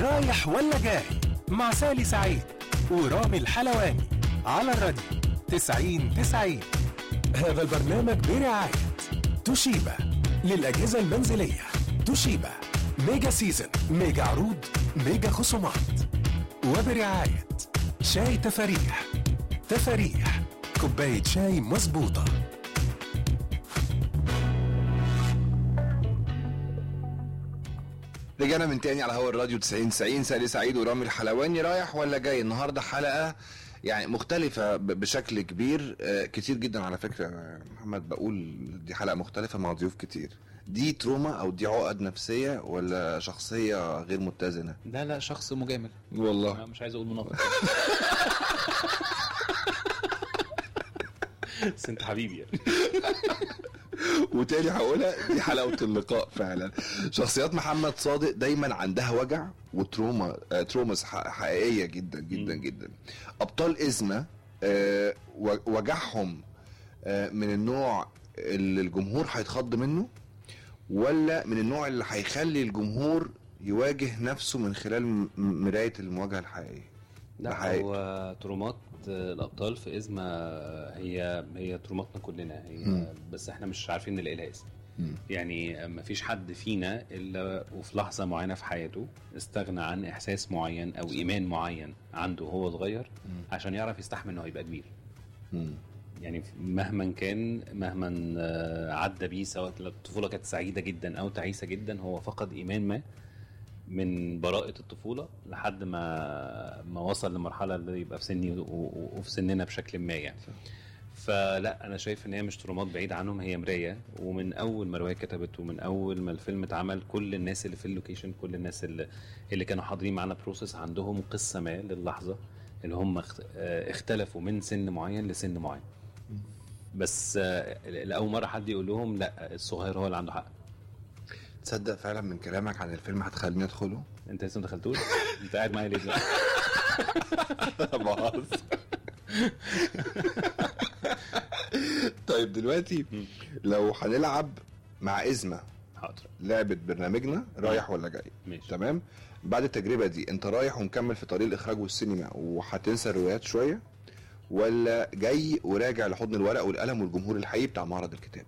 رايح ولا جاي مع سالي سعيد ورامي الحلواني على الراديو 90 90 هذا البرنامج برعاية توشيبا للأجهزة المنزلية توشيبا ميجا سيزن ميجا عروض ميجا خصومات وبرعاية شاي تفاريح تفاريح كوباية شاي مظبوطة رجعنا من تاني على هوا الراديو 90 90 سالي سعيد ورامي الحلواني رايح ولا جاي النهارده حلقه يعني مختلفة ب- بشكل كبير آه، كتير جدا على فكرة يا محمد بقول دي حلقة مختلفة مع ضيوف كتير دي تروما او دي عقد نفسية ولا شخصية غير متزنة لا لا شخص مجامل والله أنا مش عايز اقول منافق بس انت حبيبي يعني وتاني هقولها دي حلاوة اللقاء فعلا شخصيات محمد صادق دايما عندها وجع وتروما آه، تروماز ح- حقيقية جدا جدا جدا أبطال إزمة آه، و- وجعهم آه، من النوع اللي الجمهور هيتخض منه ولا من النوع اللي هيخلي الجمهور يواجه نفسه من خلال م- مراية المواجهة الحقيقية ده لا حقيقي. هو ترومات الابطال في ازمه هي هي تروماتنا كلنا هي مم. بس احنا مش عارفين نلاقي لها اسم مم. يعني ما فيش حد فينا الا وفي لحظه معينه في حياته استغنى عن احساس معين او ايمان معين عنده وهو صغير عشان يعرف يستحمل انه يبقى كبير مم. يعني مهما كان مهما آه، عدى بيه سواء الطفوله كانت سعيده جدا او تعيسه جدا هو فقد ايمان ما من براءة الطفولة لحد ما ما وصل لمرحلة اللي يبقى في سني و- و- وفي سننا بشكل ما يعني فلا انا شايف ان هي مش ترومات بعيد عنهم هي مرايه ومن اول ما الروايه اتكتبت ومن اول ما الفيلم اتعمل كل الناس اللي في اللوكيشن كل الناس اللي, اللي كانوا حاضرين معانا بروسس عندهم قصه ما للحظه اللي هم اخت- آه، اختلفوا من سن معين لسن معين بس آه، لاول مره حد يقول لهم لا الصغير هو اللي عنده حق تصدق فعلا من كلامك عن الفيلم هتخليني ادخله انت لسه ما دخلتوش انت قاعد معايا ليه دلوقتي؟ بهزر طيب دلوقتي لو هنلعب مع ازمه حاضر لعبه برنامجنا رايح ولا جاي ماشي تمام بعد التجربه دي انت رايح ومكمل في طريق الاخراج والسينما وهتنسى الروايات شويه ولا جاي وراجع لحضن الورق والقلم والجمهور الحقيقي بتاع معرض الكتاب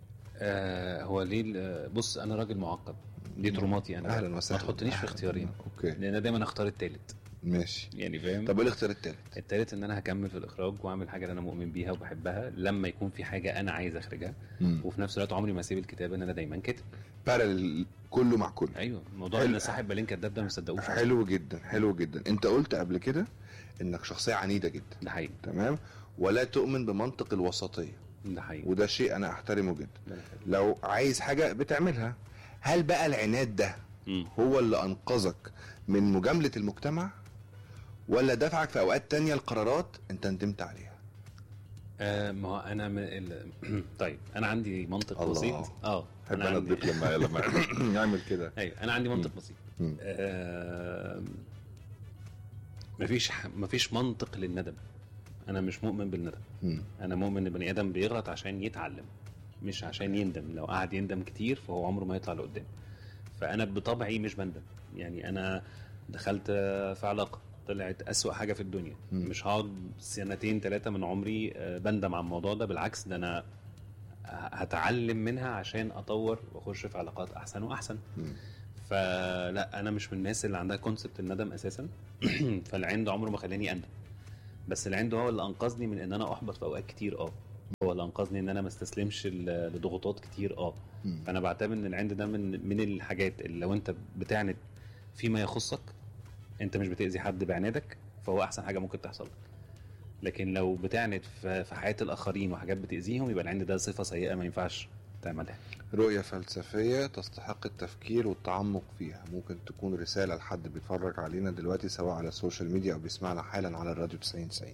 آه هو ليه ال- بص انا راجل معقد دي تروماتي انا اهلا وسهلا ما تحطنيش في أهلاً. اختيارين اوكي لان أنا دايما اختار التالت ماشي يعني فاهم طب ايه الاختيار التالت التالت ان انا هكمل في الاخراج واعمل حاجه اللي انا مؤمن بيها وبحبها لما يكون في حاجه انا عايز اخرجها وفي نفس الوقت عمري ما اسيب الكتابه ان انا دايما كاتب بارل كله مع كله ايوه موضوع حلو. ان صاحب بالين كداب ده ما صدقوش حلو جدا حلو جدا انت قلت قبل كده انك شخصيه عنيده جدا ده حقيقي تمام ولا تؤمن بمنطق الوسطيه ده حقيقي وده شيء انا احترمه جدا ده أنا فاهم. لو عايز حاجه بتعملها هل بقى العناد ده مم. هو اللي انقذك من مجامله المجتمع ولا دفعك في اوقات تانية لقرارات انت ندمت عليها آه ما هو انا من ال... طيب انا عندي منطق الله. بسيط اه حب انا عندي... اديك لما لما نعمل كده ايوه انا عندي منطق بسيط مم. آه مفيش ح... مفيش منطق للندم انا مش مؤمن بالندم مم. انا مؤمن ان البني ادم بيغلط عشان يتعلم مش عشان يندم لو قعد يندم كتير فهو عمره ما يطلع لقدام فانا بطبعي مش بندم يعني انا دخلت في علاقه طلعت أسوأ حاجه في الدنيا مم. مش هقعد سنتين ثلاثه من عمري آه، بندم على الموضوع ده بالعكس ده انا هتعلم منها عشان اطور واخش في علاقات احسن واحسن مم. فلا انا مش من الناس اللي عندها كونسبت الندم اساسا فالعند عمره ما خلاني اندم بس العند هو اللي انقذني من ان انا احبط في اوقات كتير اه هو اللي انقذني ان انا ما استسلمش ل- لضغوطات كتير اه مم. فانا بعتبر ان العند ده من من الحاجات اللي لو انت بتعند فيما يخصك انت مش بتاذي حد بعنادك فهو احسن حاجه ممكن تحصل لك لكن لو بتعند في في حياه الاخرين وحاجات بتاذيهم يبقى العند ده صفه سيئه ما ينفعش تعملها رؤية فلسفية تستحق التفكير والتعمق فيها ممكن تكون رسالة لحد بيتفرج علينا دلوقتي سواء على السوشيال ميديا أو بيسمعنا حالا على الراديو 90 90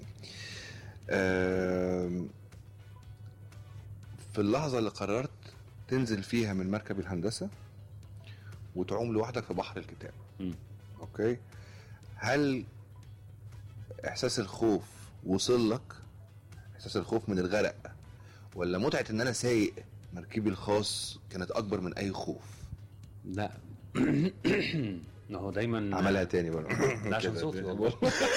آم، في اللحظة اللي قررت تنزل فيها من مركب الهندسة وتعوم لوحدك في بحر الكتاب مم. اوكي هل احساس الخوف وصل لك احساس الخوف من الغرق ولا متعه ان انا سايق مركبي الخاص كانت اكبر من اي خوف لا ما هو دايما عملها تاني برضه ده عشان كده. صوتي والله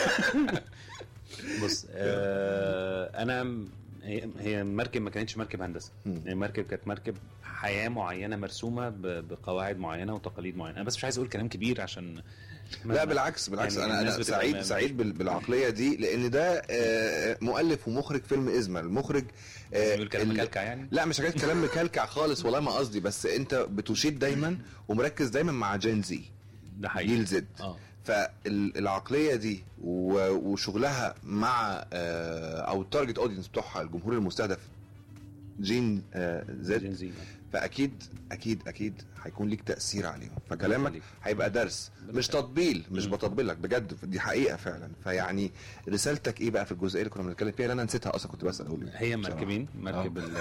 بص آه انا م- هي هي مركب ما كانتش مركب هندسه مم. هي مركب كانت مركب حياه معينه مرسومه ب- بقواعد معينه وتقاليد معينه انا بس مش عايز اقول كلام كبير عشان لا بالعكس بالعكس يعني انا الناس انا بتبقى سعيد ما- سعيد بال- بالعقليه دي لان ده آه، مؤلف ومخرج فيلم ازمه المخرج آه، بيقول كلام ال- مكلكع يعني لا مش حاجات كلام مكلكع خالص والله ما قصدي بس انت بتشيد دايما ومركز دايما مع جين زي ده حقيقي جيل زد اه فالعقليه دي و- وشغلها مع آه، او التارجت اودينس بتوعها الجمهور المستهدف جين آه، زد جين زي فاكيد اكيد اكيد هيكون ليك تاثير عليهم فكلامك يخليك. هيبقى درس ربنا مش يخليك. تطبيل مش مم. بطبلك بجد دي حقيقه فعلا فيعني رسالتك ايه بقى في الجزئيه اللي كنا بنتكلم فيها اللي انا نسيتها اصلا كنت بسال اقول إيه. هي بصراحة. مركبين مركب ال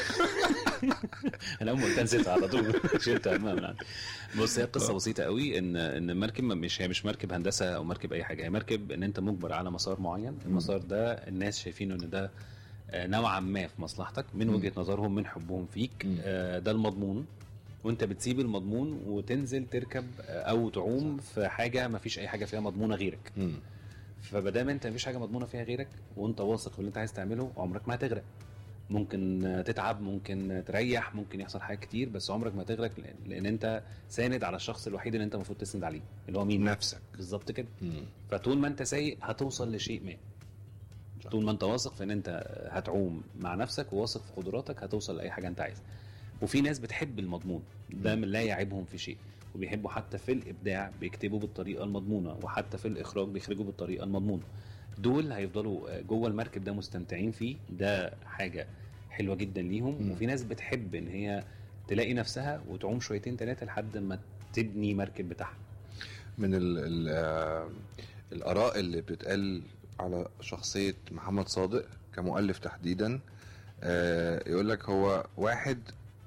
انا اول ما قلت نسيتها على طول شلتها من عندي. بص هي قصه بسيطه قوي ان ان المركب مش هي مش مركب هندسه او مركب اي حاجه هي مركب ان انت مجبر على مسار معين المسار ده الناس شايفينه ان ده آه، نوعا ما في مصلحتك من مم. وجهه نظرهم من حبهم فيك مم. آه، ده المضمون وانت بتسيب المضمون وتنزل تركب آه، او تعوم في حاجه ما فيش اي حاجه فيها مضمونه غيرك مم. فمادام انت مفيش حاجه مضمونه فيها غيرك وانت واثق في اللي انت عايز تعمله عمرك ما هتغرق ممكن تتعب ممكن تريح ممكن يحصل حاجات كتير بس عمرك ما هتغرق لان, لأن انت ساند على الشخص الوحيد اللي انت المفروض تسند عليه اللي هو مين نفسك بالظبط كده مم. فطول ما انت سايق هتوصل لشيء ما صح. طول ما انت واثق في ان انت هتعوم مع نفسك وواثق في قدراتك هتوصل لاي حاجه انت عايزها وفي ناس بتحب المضمون ده من لا يعيبهم في شيء وبيحبوا حتى في الابداع بيكتبوا بالطريقه المضمونه وحتى في الاخراج بيخرجوا بالطريقه المضمونه دول هيفضلوا جوه المركب ده مستمتعين فيه ده حاجه حلوه جدا ليهم مم. وفي ناس بتحب ان هي تلاقي نفسها وتعوم شويتين ثلاثه لحد ما تبني مركب بتاعها من ال ال آه، الاراء اللي بتتقال على شخصيه محمد صادق كمؤلف تحديدا آه، يقول لك هو واحد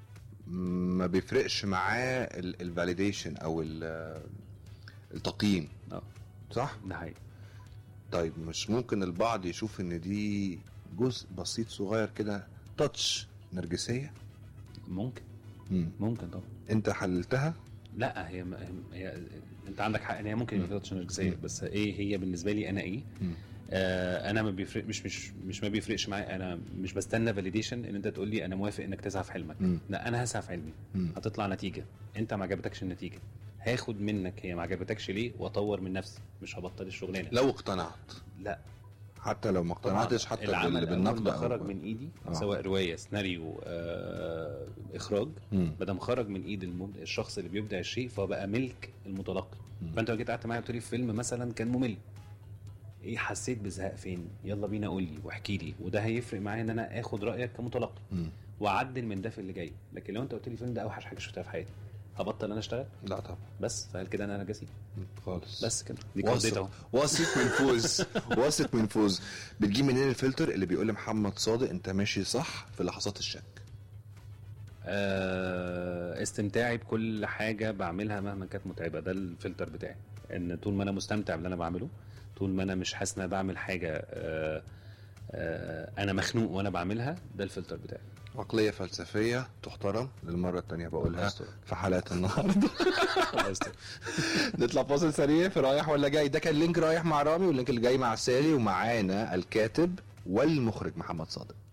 ما بيفرقش معاه الفاليديشن او ال- آه، التقييم اه صح ده حقيقي طيب مش ممكن البعض يشوف ان دي جزء بسيط صغير كده تاتش نرجسيه ممكن مم. ممكن طبعا انت حللتها لا هي هي انت عندك حق ان هي ممكن يبقى فيها نرجسيه مم. بس ايه هي بالنسبه لي انا ايه مم. آه انا ما بيفرق مش مش مش ما بيفرقش معايا انا مش بستنى فاليديشن ان انت تقول لي انا موافق انك تسعى في حلمك مم. لا انا هسعى في حلمي مم. هتطلع نتيجه انت ما عجبتكش النتيجه هاخد منك هي ما عجبتكش ليه واطور من نفسي مش هبطل الشغلانه لو اقتنعت لا حتى لو ما اقتنعتش طبعاً حتى العمل بال- أول بالنقد ما أو- خرج من ايدي آه. سواء روايه سيناريو آه اخراج مم. ما دام خرج من ايد المبدع الشخص اللي بيبدع الشيء فهو بقى ملك المتلقي مم. فانت لو جيت قعدت معايا قلت لي في فيلم مثلا كان ممل ايه حسيت بزهق فين يلا بينا قول لي واحكي لي وده هيفرق معايا ان انا اخد رايك كمتلقي مم. واعدل من ده في اللي جاي لكن لو انت قلت لي الفيلم ده اوحش حاجه شفتها في حياتي هبطل انا اشتغل لا طبعا بس فهل كده انا نرجسي خالص بس كده دي قضيت اهو واثق واثق من فوز واثق من فوز بتجيب منين الفلتر اللي بيقول لمحمد صادق انت ماشي صح في لحظات الشك آه، استمتاعي بكل حاجه بعملها مهما كانت متعبه ده الفلتر بتاعي ان طول ما انا مستمتع باللي انا بعمله طول ما انا مش حاسس ان انا بعمل حاجه آه، آه، انا مخنوق وانا بعملها ده الفلتر بتاعي عقلية فلسفية تحترم للمرة التانية بقولها أسطورة. في حلقة النهاردة نطلع فاصل سريع في رايح ولا جاي ده كان لينك رايح مع رامي واللينك اللي جاي مع سالي ومعانا الكاتب والمخرج محمد صادق